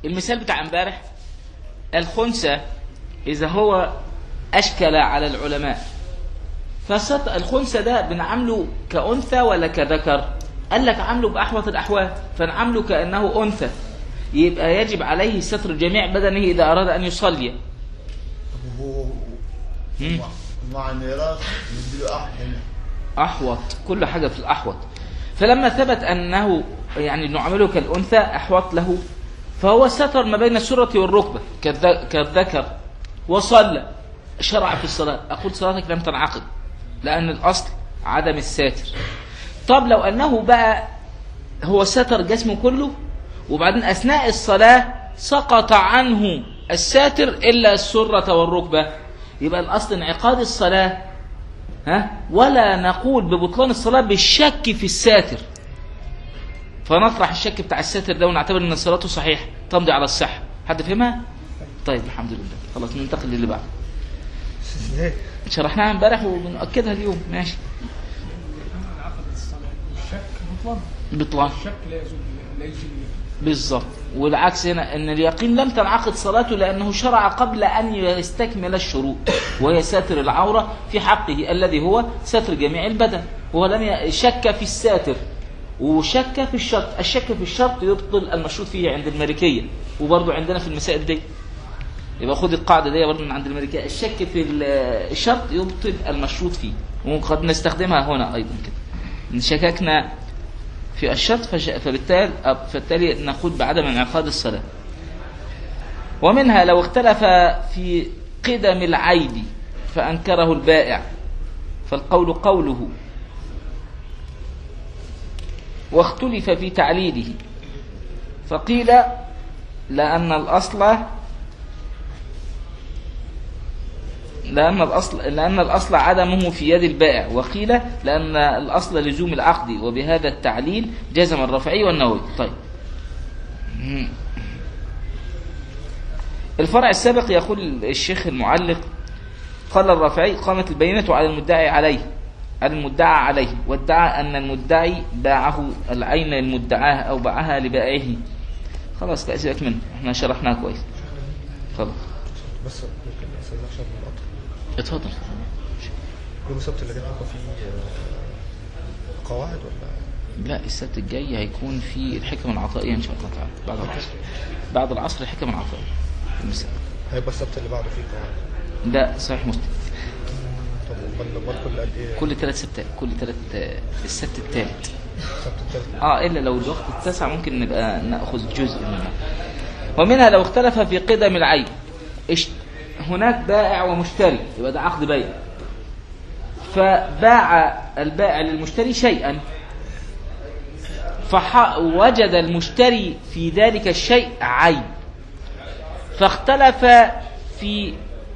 المثال بتاع امبارح الخنثى إذا هو أشكل على العلماء فالخنثى الخنثى ده بنعامله كأنثى ولا كذكر قال لك عامله بأحوط الأحوال فنعامله كأنه أنثى يبقى يجب عليه ستر جميع بدنه إذا أراد أن يصلي طب وهو مم. مع الميراث نديله أحد هنا أحوط كل حاجة في الأحوط فلما ثبت أنه يعني نعمله كالأنثى أحوط له فهو ستر ما بين السرة والركبة كالذ- كالذكر وصلى شرع في الصلاة أقول صلاتك لم تنعقد لأن الأصل عدم الساتر طب لو أنه بقى هو ستر جسمه كله وبعدين أثناء الصلاة سقط عنه الساتر إلا السرة والركبة يبقى الأصل انعقاد الصلاة ها ولا نقول ببطلان الصلاة بالشك في الساتر فنطرح الشك بتاع الساتر ده ونعتبر ان صلاته صحيح تمضي على الصحة حد فهمها؟ طيب الحمد لله خلاص ننتقل للي بعده ازاي؟ شرحناها امبارح وبنأكدها اليوم ماشي عقد الصلاة الشك مطلق بطلان الشك لا يزول لا يزول بالظبط والعكس هنا ان اليقين لم تنعقد صلاته لانه شرع قبل ان يستكمل الشروط وهي ساتر العوره في حقه الذي هو ستر جميع البدن وهو لم ي- شك في الساتر وشك في الشرط الشك في الشرط يبطل المشروط فيه عند المالكيه وبرضه عندنا في المسائل دي يبقى خد القاعده دي برضه من عند المالكيه الشك في ال- الشرط يبطل المشروط فيه وقد نستخدمها هنا ايضا كده ان شككنا في الشرط فش... فبالتالي فبالتالي نقول بعدم انعقاد الصلاة ومنها لو اختلف في قدم العيب فأنكره البائع فالقول قوله واختلف في تعليله فقيل لأن الأصل لأن الأصل لأن الأصل عدمه في يد البائع وقيل لأن الأصل لزوم العقد وبهذا التعليل جزم الرافعي والنووي طيب مم. الفرع السابق يقول الشيخ المعلق قال الرافعي قامت البينة على المدعي عليه على المدعى عليه وادعى أن المدعي باعه العين المدعاه أو باعها لبائعه خلاص بقى سيبك منه احنا شرحناها كويس خلاص بس ممكن اسال عشان القطر اتفضل يوم السبت اللي جاي هيبقى فيه آه، قواعد ولا لا السبت الجاي هيكون في الحكم العطائية إن شاء الله تعالى بعد العصر بعد العصر الحكم العطائية المساء هيبقى السبت اللي بعده فيه قواعد لا صحيح مسلم طب امال امال كل قد ايه كل ثلاث سبتات كل ثلاث السبت الثالث السبت التالت اه الا لو الوقت اتسع ممكن نبقى ناخذ جزء منه ومنها لو اختلف في قدم العين اشت... هناك بائع ومشتري يبقى ده عقد بيع فباع البائع للمشتري شيئا فوجد المشتري في ذلك الشيء عيب فاختلف في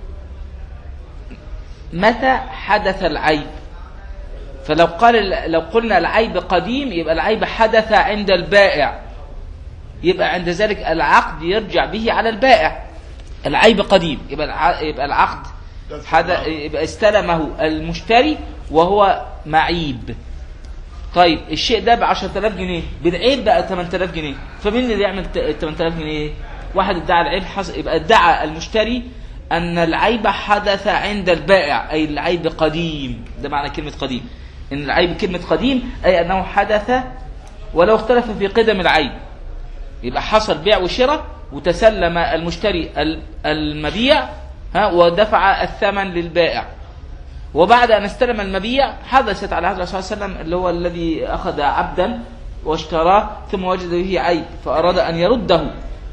متى حدث العيب فلو قال لو قلنا العيب قديم يبقى العيب حدث عند البائع يبقى عند ذلك العقد يرجع به على البائع العيب قديم يبقى الع- يبقى العقد حدث يبقى استلمه المشتري وهو معيب طيب الشيء ده ب 10000 جنيه بالعيب بقى 8000 جنيه فمين اللي يعمل ت- 8000 جنيه واحد ادعى العيب حص... يبقى ادعى المشتري ان العيب حدث عند البائع اي العيب قديم ده معنى كلمه قديم ان العيب كلمه قديم اي انه حدث ولو اختلف في قدم العيب يبقى حصل بيع وشراء وتسلم المشتري ال- المبيع ها ودفع الثمن للبائع وبعد أن استلم المبيع حدثت على هذا الرسول صلى الله عليه وسلم اللي هو الذي أخذ عبدا واشتراه ثم وجد به عيب فأراد أن يرده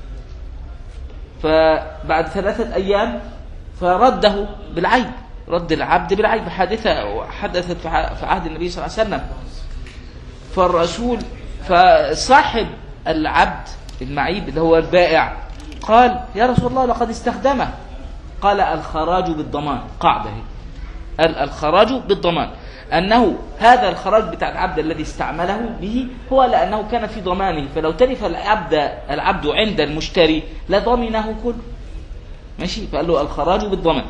فبعد ثلاثة أيام فرده بالعيب رد العبد بالعيب حادثة حدثت في ع- في عهد النبي صلى الله عليه وسلم فالرسول فصاحب العبد المعيب اللي هو البائع قال يا رسول الله لقد استخدمه قال الخراج بالضمان قاعدة هي قال الخراج بالضمان أنه هذا الخراج بتاع العبد الذي استعمله به هو لأنه كان في ضمانه فلو تلف العبد العبد عند المشتري لضمنه كله ماشي فقال له الخراج بالضمان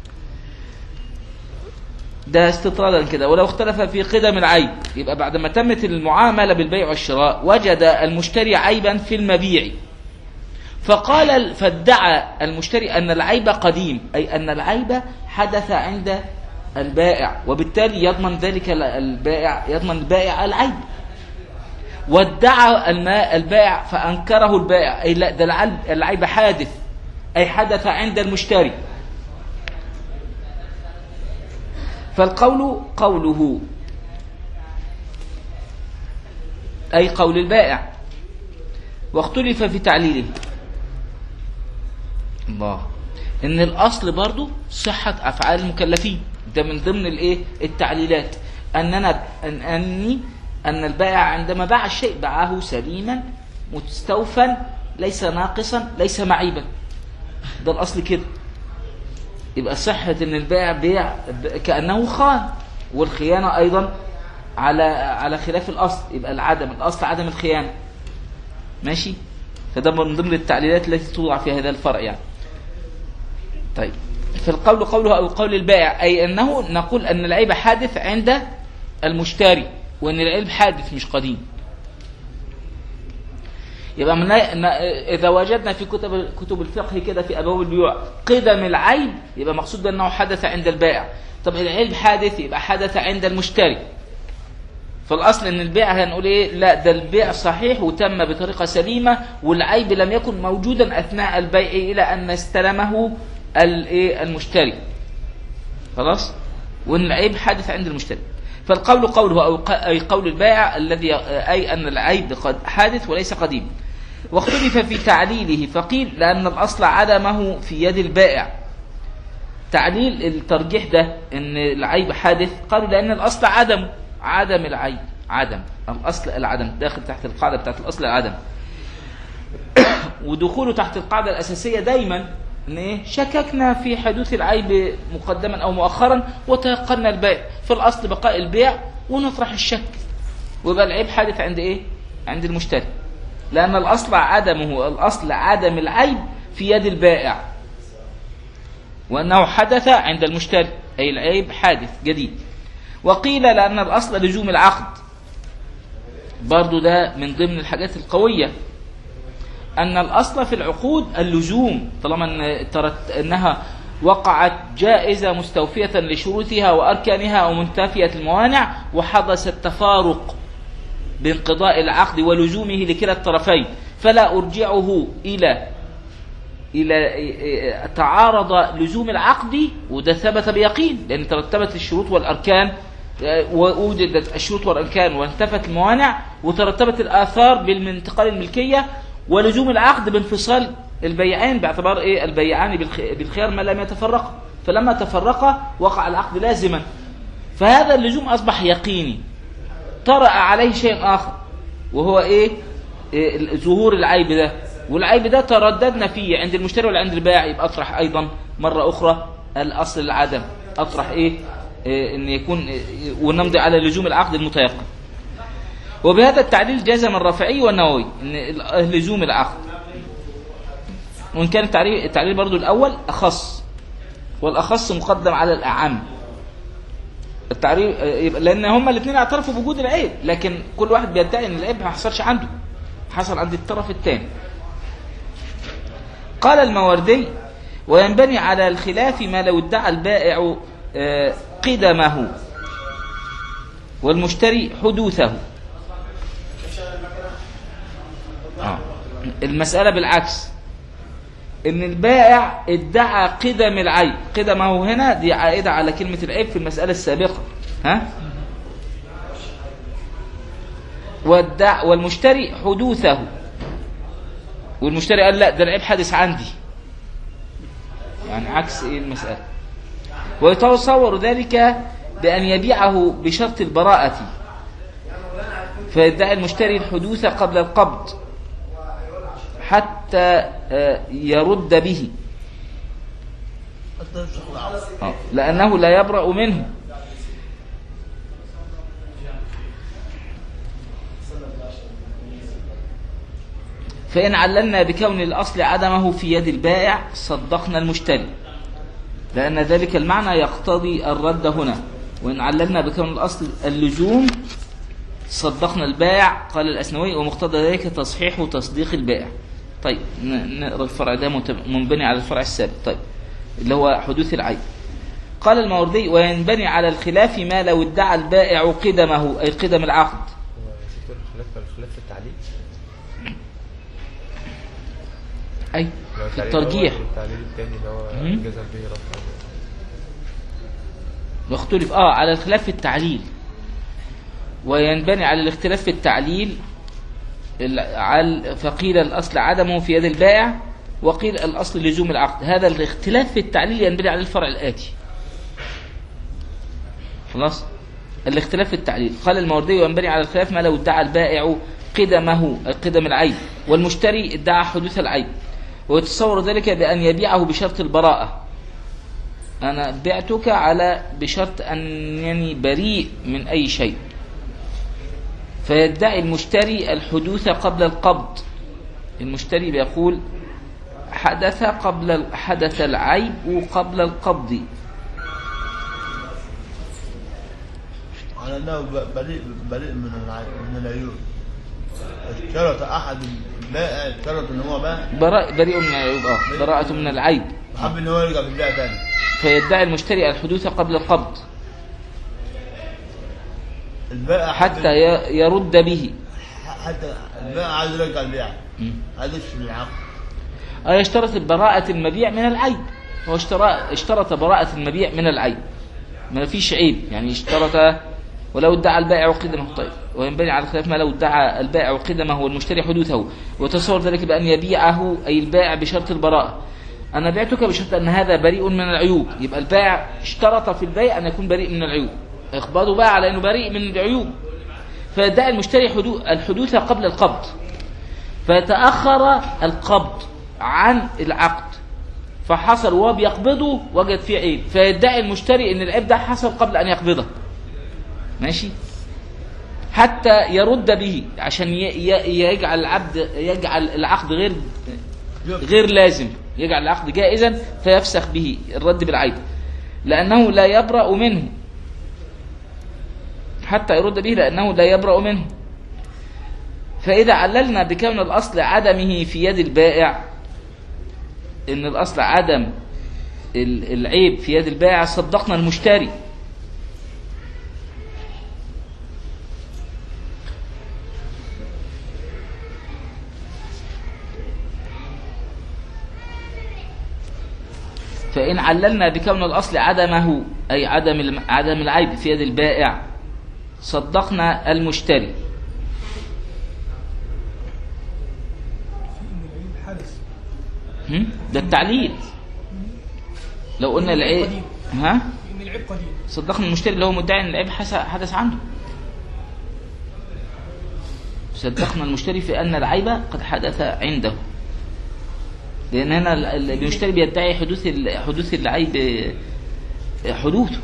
ده استطرادا كده ولو اختلف في قدم العيب يبقى بعد ما تمت المعاملة بالبيع والشراء وجد المشتري عيبا في المبيع فقال ال- فادعى المشتري أن العيب قديم أي أن العيب حدث عند البائع وبالتالي يضمن ذلك ال- البائع يضمن البائع العيب وادعى الماء البائع فأنكره البائع أي لا ده العيب, العيب حادث أي حدث عند المشتري فالقول قوله أي قول البائع واختلف في تعليله الله ان الاصل برضو صحة افعال المكلفين ده من ضمن الايه التعليلات اننا ان اني ان البائع عندما باع الشيء باعه سليما مستوفا ليس ناقصا ليس معيبا ده الاصل كده يبقى صحة ان البائع بيع ب- كأنه خان والخيانة ايضا على على خلاف الاصل يبقى العدم الاصل عدم الخيانة ماشي فده من ضمن التعليلات التي توضع في هذا الفرع يعني طيب فالقول قوله أو قول البائع أي أنه نقول أن العيب حادث عند المشتري وأن العيب حادث مش قديم يبقى من إذا وجدنا في كتب كتب الفقه كده في أبواب البيوع قدم العيب يبقى مقصود بأنه حدث عند البائع طب العيب حادث يبقى حدث عند المشتري فالاصل ان البيع هنقول ايه لا ده البيع صحيح وتم بطريقه سليمه والعيب لم يكن موجودا اثناء البيع الى ان استلمه الايه المشتري خلاص وان العيب حادث عند المشتري فالقول قوله او ق- اي قول البائع الذي اي ان العيب قد حادث وليس قديم واختلف في تعليله فقيل لان الاصل عدمه في يد البائع تعليل الترجيح ده ان العيب حادث قالوا لان الاصل عدم عدم العيب عدم الاصل العدم داخل تحت القاعده بتاعت الاصل العدم ودخوله تحت القاعده الاساسيه دايما ان ايه شككنا في حدوث العيب مقدما او مؤخرا وتيقنا البيع في الاصل بقاء البيع ونطرح الشك ويبقى العيب حادث عند ايه عند المشتري لان الاصل عدمه الاصل عدم العيب في يد البائع وأنه حدث عند المشتري أي العيب حادث جديد وقيل لأن الأصل لزوم العقد برضو ده من ضمن الحاجات القوية أن الأصل في العقود اللزوم طالما أن ترت أنها وقعت جائزة مستوفية لشروطها وأركانها أو منتفية الموانع وحدث التفارق بانقضاء العقد ولزومه لكلا الطرفين فلا أرجعه إلى إلى تعارض لزوم العقد وده ثبت بيقين لأن ترتبت الشروط والأركان ووجدت الشروط والأركان وانتفت الموانع وترتبت الآثار بالانتقال الملكية ولزوم العقد بانفصال البيعين باعتبار إيه البيعان بالخ- بالخيار ما لم يتفرقا فلما تفرقا وقع العقد لازما فهذا اللزوم أصبح يقيني طرأ عليه شيء آخر وهو إيه إيه ظهور العيب ده والعيب ده ترددنا فيه عند المشتري ولا عند البائع يبقى أطرح أيضا مرة أخرى الأصل العدم أطرح إيه, إيه إن يكون إيه ونمضي على لزوم العقد المتيقن وبهذا التعليل جزم الرافعي والنووي ان ال- لزوم العقد وان كان التعليل التعليل برضو الاول اخص والاخص مقدم على الاعم التعريف يبقى لان هما الاثنين اعترفوا بوجود العيب لكن كل واحد بيدعي ان العيب ما حصلش عنده حصل عند الطرف الثاني قال الماوردي وينبني على الخلاف ما لو ادعى البائع آه، قدمه والمشتري حدوثه آه. المسألة بالعكس ان البائع ادعى قدم العيب قدمه هنا دي عائدة على كلمة العيب في المسألة السابقة ها والدع والمشتري حدوثه والمشتري قال لا ده العيب حادث عندي يعني عكس ايه المسألة ويتصور ذلك بأن يبيعه بشرط البراءة فيدعي المشتري الحدوث قبل القبض حتى آه، يرد به حتى يفسخ العقد آه، لأنه لا يبرأ منه فإن عللنا بكون الأصل عدمه في يد البائع صدقنا المشتري لأن ذلك المعنى يقتضي الرد هنا وإن عللنا بكون الأصل اللزوم صدقنا البائع قال الأسنوي ومقتضى ذلك تصحيح وتصديق البائع طيب ن- نقرا الفرع ده مت- منبني على الفرع السابق طيب اللي هو حدوث العيب قال الماوردي وينبني على الخلاف ما لو ادعى البائع قدمه أي قدم العقد هو ذكر الخلاف الخلاف في التعليل أي لو في التعليل الترجيح الأول والتعليل الثاني اللي هو مم. جزم به رفع واختلف اه على الخلاف في التعليل وينبني على الاختلاف في التعليل ال- على فقيل الأصل عدمه في يد البائع وقيل الأصل لزوم العقد هذا الاختلاف في التعليل ينبني على الفرع الآتي خلاص الاختلاف في التعليل قال الماوردي وينبني على الخلاف ما لو ادعى البائع قدمه أي قدم العيب والمشتري ادعى حدوث العيب ويتصور ذلك بأن يبيعه بشرط البراءة أنا بعتك على بشرط أنني بريء من أي شيء فيدعي المشتري الحدوث قبل القبض المشتري بيقول حدث قبل حدث العيب قبل القبض على انه ب- بريء بريء من العيب من العيوب اشترط احد البائع اشترط ان هو باع براء بريء من العيوب اه براءة من العيب حب ان هو يرجع في البيع تاني فيدعي المشتري الحدوث قبل القبض البائع حتى ي- يرد به حتى البائع عايز يرجع البيع مم. عايز يشتري العقد أو يشترط براءة المبيع من العيب هو اشترى اشترط براءة المبيع من العيب ما فيش عيب يعني اشترط ولو ادعى البائع قدمه طيب وينبني على الخلاف ما لو ادعى البائع قدمه والمشتري حدوثه وتصور ذلك بأن يبيعه أي البائع بشرط البراءة أنا بعتك بشرط أن هذا بريء من العيوب يبقى البائع اشترط في البيع أن يكون بريء من العيوب إخباره بقى على أنه بريء من العيوب فيدعي المشتري حدو- الحدوث قبل القبض فتأخر القبض عن العقد فحصل وهو بيقبضه وجد فيه عيب فيدعي المشتري ان العيب ده حصل قبل ان يقبضه ماشي حتى يرد به عشان ي- ي- يجعل العبد يجعل العقد غير غير لازم يجعل العقد جائزا فيفسخ به الرد بالعيب لأنه لا يبرأ منه حتى يرد به لأنه لا يبرأ منه فإذا عللنا بكون الأصل عدمه في يد البائع إن الأصل عدم ال- العيب في يد البائع صدقنا المشتري فإن عللنا بكون الأصل عدمه أي عدم الم- عدم العيب في يد البائع صدقنا المشتري في ان العيب حدث هم؟ ده التعليل لو قلنا العيب ها في ان العيب قديم صدقنا المشتري اللي هو مدعي ان العيب حس- حدث عنده صدقنا المشتري في ان العيب قد حدث عنده لان هنا ال- ال- المشتري بيدعي حدوث ال- حدوث العيب حدوثه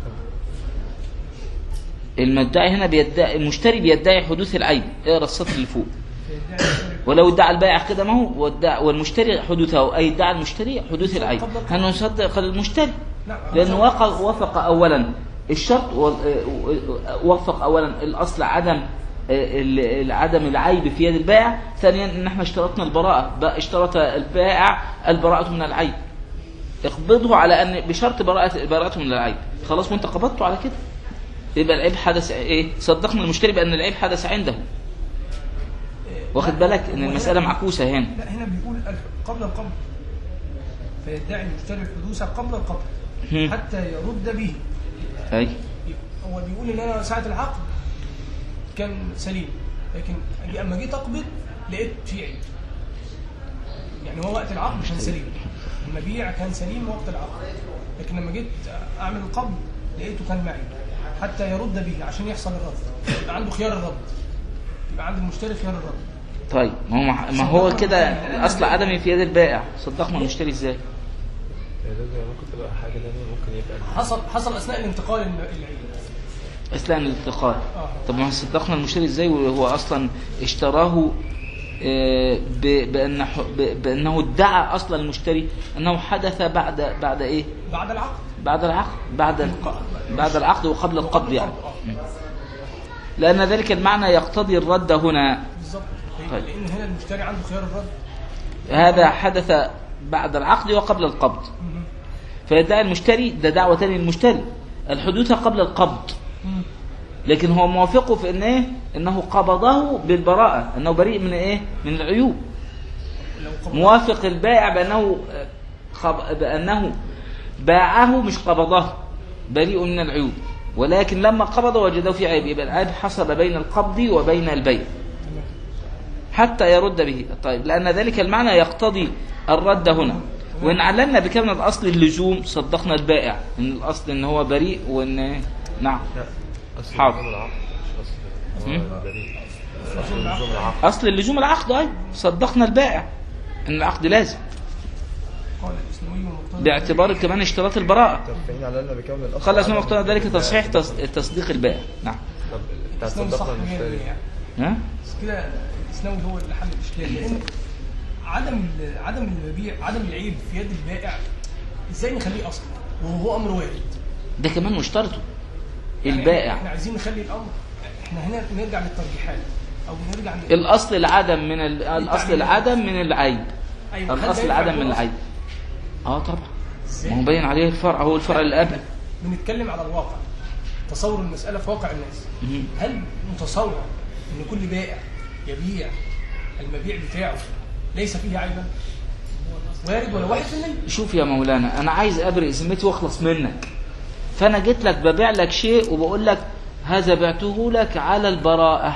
المدعي هنا بيدعي المشتري بيدعي حدوث العيب اقرا السطر اللي فوق فيدعي المشتري ولو ادعى البائع قدمه وادعى والمشتري حدوثه اي ادعى المشتري حدوث العيب هنصدق المشتري نعم لأنه وقع وافق أولا الشرط و- وافق أولا الأصل عدم ال- عدم العيب في يد البائع ثانيا ان احنا اشترطنا البراءة بقى اشترط البائع البراءة من العيب اقبضه على ان بشرط براءة براءته من العيب خلاص وانت قبضته على كده يبقى العيب حدث ايه صدقنا المشتري بان العيب حدث عنده واخد بالك ان المسألة معكوسة هنا لا هنا بيقول ال- قبل القبض فيدعي المشتري الحدوث قبل القبض هم. حتى يرد به اي هو بيقول ان انا ساعه العقد كان سليم لكن أجي- اما جيت اقبض لقيت في عيب يعني هو وقت العقد كان سليم المبيع كان سليم وقت العقد لكن لما جيت اعمل القبض لقيته كان معي حتى يرد به عشان يحصل الرد يبقى عنده خيار الرد يبقى عند المشتري خيار الرد طيب ما هو ما هو كده الاصل عدمي في يد البائع صدقنا المشتري ازاي يعني ده زي ممكن تبقى حاجة تانية ممكن يبقى حصل حصل اثناء الانتقال الم- العيب اثناء الانتقال اه طب ما صدقنا المشتري ازاي وهو اصلا اشتراه آه، ب- بأن ح- ب- بانه ادعى اصلا المشتري انه حدث بعد بعد ايه بعد العقد بعد العقد بعد ال- بعد العقد وقبل القبض يعني لان ذلك المعنى يقتضي الرد هنا بالظبط طيب. لان هنا المشتري عنده خيار الرد هذا حدث بعد العقد وقبل القبض مم. فيدعي المشتري ده دعوة تانية للمشتري الحدوث قبل القبض مم. لكن هو موافقه في ان ايه انه قبضه بالبراءة انه بريء من ايه من العيوب لو قبض موافق البائع بانه آه، خب... بانه باعه مش قبضه بريء من العيوب ولكن لما قبض وجده في عيب يبقى العيب حصل بين القبض وبين البيع تمام. حتى يرد به طيب لأن ذلك المعنى يقتضي الرد هنا وإن علمنا بكون الأصل اللزوم صدقنا البائع إن الأصل إن هو بريء وإن نعم لا اصل حاضر. نظام العقد مش اصل مم. هو بريء نظام العقد. نظام العقد أصل اللزوم العقد أي صدقنا البائع إن العقد لازم قال الاسلامي والمقتضى باعتبار كمان اشتراط البراءة متفقين على ان بكون الاصل قال أسماء عدم مقتضى ذلك البيع. تصحيح تص- تصديق البائع نعم طب بتاع الاسلامي صح صدقنا 100% المشتري يعني ها بس كده الاسلامي هو اللي حل الاشكال لان عدم ال- عدم المبيع عدم العيب في يد البائع ازاي نخليه اصلا وهو امر وارد ده كمان مشترطه يعني البائع احنا عايزين نخلي الامر احنا هنا نرجع للترجيحات او نرجع ل- الأصل العدم من ال... الأصل العدم من العيب أيوة، هل ده الأصل ينفع العدم يكون من أصل؟ العيب اه طبعا إزاي؟ ما هو باين عليه الفرع هو الفرع اللي قبل بنتكلم على الواقع تصور المسألة في واقع الناس مهم. هل متصور ان كل بائع يبيع المبيع بتاعه ليس فيه عيبا وارد ولا واحد في المية شوف يا مولانا انا عايز ابرئ ذمتي واخلص منك فانا جيت لك ببيع لك شيء وبقول لك هذا بعته لك على البراءة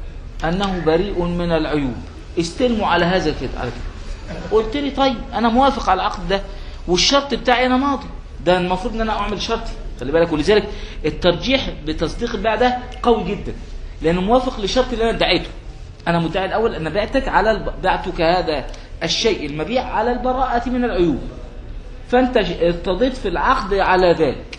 انه بريء من العيوب استلموا على هذا كده على كده قلت لي طيب انا موافق على العقد ده والشرط بتاعي انا ماضي ده المفروض ان انا اعمل شرطي خلي بالك ولذلك الترجيح بتصديق البيع ده قوي جدا لانه موافق للشرط اللي انا ادعيته انا مدعي الاول ان بعتك على الب... بعتك هذا الشيء المبيع على البراءة من العيوب فانت ج- ارتضيت في العقد على ذلك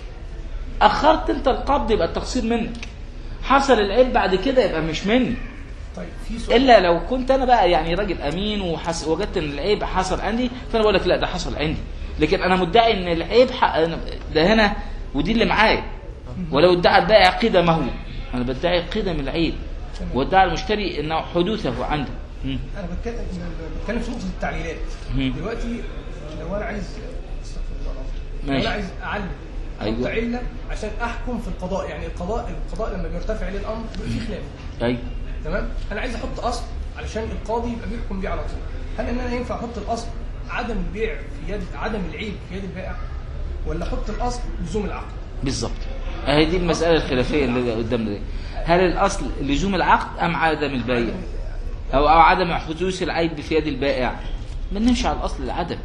اخرت انت القبض يبقى التقصير منك حصل العيب بعد كده يبقى مش مني طيب في سؤال الا لو كنت انا بقى يعني راجل امين وحس وجدت ان العيب حصل عندي فانا بقول لك لا ده حصل عندي لكن انا مدعي ان العيب ح... ده هنا ودي اللي معايا ولو ادعى البائع قدمه انا بدعي قدم العيب وادعى المشتري انه حدوثه عنده مم. انا بتكلم بتكلم في نقطه التعليلات مم. دلوقتي لو انا عايز استغفر الله العظيم. لو ماشي. انا عايز اعلم أيوة. ايوه عله عشان احكم في القضاء يعني القضاء القضاء لما بيرتفع عليه الامر بيبقى فيه خلاف ايوه تمام انا عايز احط اصل علشان القاضي يبقى بيحكم بيه على طول هل ان انا ينفع احط الاصل عدم البيع في يد عدم العيب في يد البائع ولا احط الاصل لزوم العقد بالظبط اهي دي المساله الخلافيه اللي قدامنا دي هل الاصل لزوم العقد ام عدم البيع او او عدم حدوث العيب في يد البائع بنمشي على الاصل العدم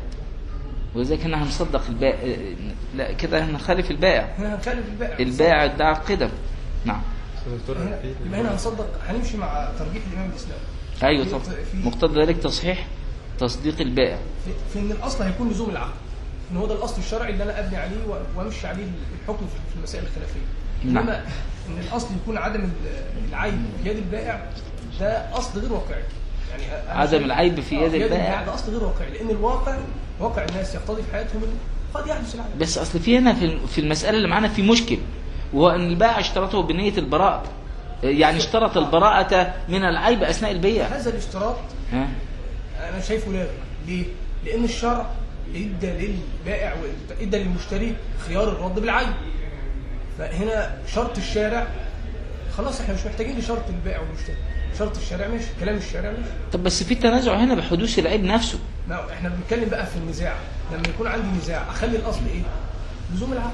ولذلك احنا هنصدق البائع لا كده هنخالف البائع هنا هنخالف البائع البائع ادعى قدم نعم بس دكتور هنا في يبقى هنا هنصدق هنمشي مع ترجيح الامام الاسلامي ايوه في- طبعا في- مقتضى ذلك تصحيح تصديق البائع في, في ان الاصل هيكون لزوم العقد ان هو ده الاصل الشرعي اللي انا ابني عليه و- وامشي عليه الحكم في- في المسائل الخلافيه نعم. انما ان الاصل يكون عدم ال- العيب في يد البائع ده اصل غير واقعي يعني أنا عدم شايف- العيب في آه، يد البائع. ده اصل غير واقعي لان الواقع واقع الناس يقتضي في حياتهم إن قد يحدث العيب بس اصل في هنا في في المساله اللي معانا في مشكل وهو ان البائع اشترطه بنيه البراءه يعني اشترط البراءه من العيب اثناء البيع هذا الاشتراط ها انا شايفه لاغي ليه؟ لان الشرع ادى للبائع وادى للمشتري خيار الرد بالعين فهنا شرط الشارع خلاص احنا مش محتاجين لشرط البائع والمشتري شرط الشارع ماشي كلام الشارع ماشي طب بس في تنازع هنا بحدوث العيب نفسه ما احنا بنتكلم بقى في النزاع لما يكون عندي نزاع اخلي الاصل ايه لزوم العقد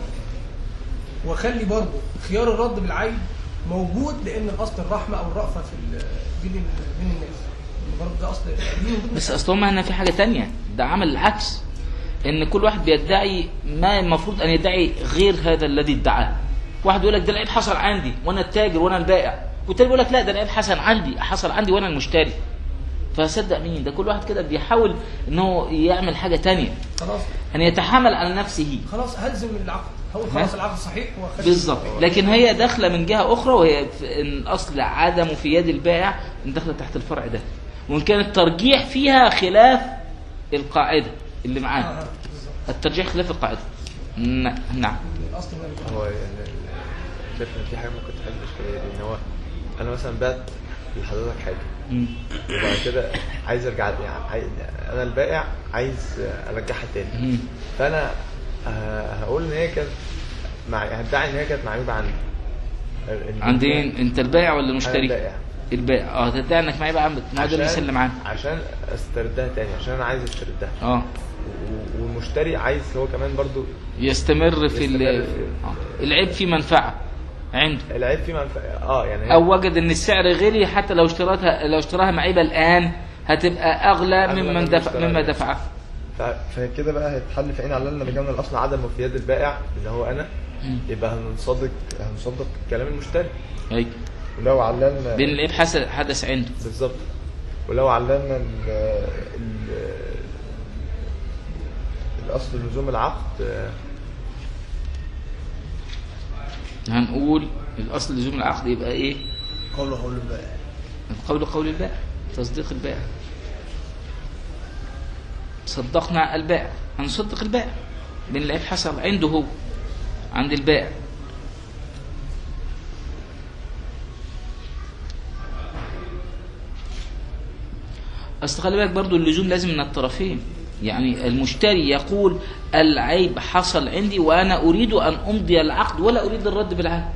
واخلي برضه خيار الرد بالعين موجود لان الاصل الرحمه او الرأفه في ال- بين ال- بين الناس برضه ده اصل دي من ضمن بس اصل هما هنا في حاجه تانية ده عمل العكس ان كل واحد بيدعي ما المفروض ان يدعي غير هذا الذي ادعاه واحد يقول لك ده العيب حصل عندي وانا التاجر وانا البائع والتاني بيقول لك لا ده العيب حصل عندي حصل عندي وانا المشتري فصدق مين ده كل واحد كده بيحاول ان هو يعمل حاجه تانية خلاص ان يتحمل على نفسه خلاص هلزم العقد هقول ها؟ خلاص العقد صحيح وأخلي- بالظبط لكن هي داخله من جهه اخرى وهي في ان الاصل عدمه في يد البائع ان داخله تحت الفرع ده وان كان الترجيح فيها خلاف القاعده اللي آه، معانا آه، بالظبط. الترجيح خلاف القاعده ن- نعم الاصل هنا هو يعني شايف ان في حاجه ممكن تحل الاشكاليه دي ان هو انا مثلا بعت لحضرتك حاجه مم. وبعد كده عايز ارجع يعني عايز انا البائع عايز ارجعها تاني مم. فانا ه- هقول ان هي كانت مع هدعي ان هي كانت معيوبه عندي ال- عندين انت البائع ولا أنا المشتري البائع البائع اه تدعي انك معايا بقى ما ده اللي عشان- يسلم عنه عشان استردها تاني عشان انا عايز استردها اه و- والمشتري عايز هو كمان برضو يستمر في ال- يستمر في- آه. العيب في منفعه عنده العيب فيه منفعه اه يعني هي- او وجد ان السعر غلي حتى لو اشتراها لو اشتراها معيبه الان هتبقى اغلى أغلى ممن من دفع المشترى مما عليه. دفعه ف- فكده بقى هيتحل في عين علالنا بجمله الاصل عدم مفيد البائع اللي هو انا مم. يبقى هنصدق هنصدق كلام المشتري أيوة. ولو عللنا بين العيب حس- حدث عنده بالظبط ولو عللنا ال ال الاصل لزوم العقد آه، هنقول الاصل لزوم العقد يبقى ايه قوله قول البائع القول قول البائع تصديق البائع صدقنا البائع هنصدق البائع بين العيب حصل عنده هو عند البائع اصل خلي بالك برضو اللزوم لازم من الطرفين يعني المشتري يقول العيب حصل عندي وانا اريد ان امضي العقد ولا اريد الرد بالعهد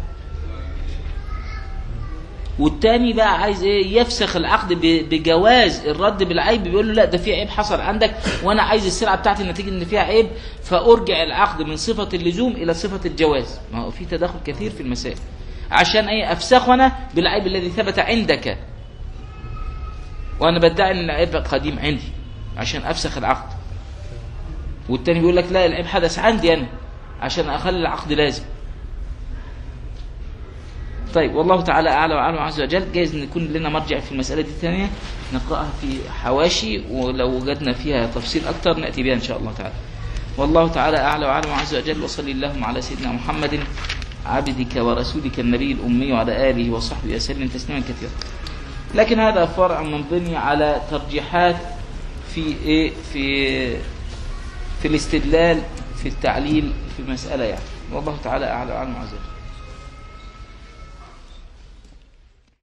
والتاني بقى عايز ايه يفسخ العقد ب- بجواز الرد بالعيب بيقول له لا ده في عيب حصل عندك وانا عايز السلعه بتاعتي نتيجه ان فيها عيب فارجع العقد من صفه اللزوم الى صفه الجواز ما هو في تداخل كثير في المسائل عشان ايه افسخه انا بالعيب الذي ثبت عندك وانا بدعي ان العيب قديم عندي عشان افسخ العقد والتاني بيقول لك لا العيب حدث عندي انا عشان اخلي العقد لازم طيب والله تعالى اعلى واعلم عز وجل جايز ان يكون لنا مرجع في المساله دي ثانيه نقراها في حواشي ولو وجدنا فيها تفصيل اكثر ناتي بها ان شاء الله تعالى والله تعالى اعلى واعلم عز وجل وصلي اللهم على سيدنا محمد عبدك ورسولك النبي الامي وعلى اله وصحبه وسلم تسليما كثيرا لكن هذا فرع منضني على ترجيحات في ايه في في الاستدلال في التعليل في المساله يعني والله تعالى اعلى واعلم عز وجل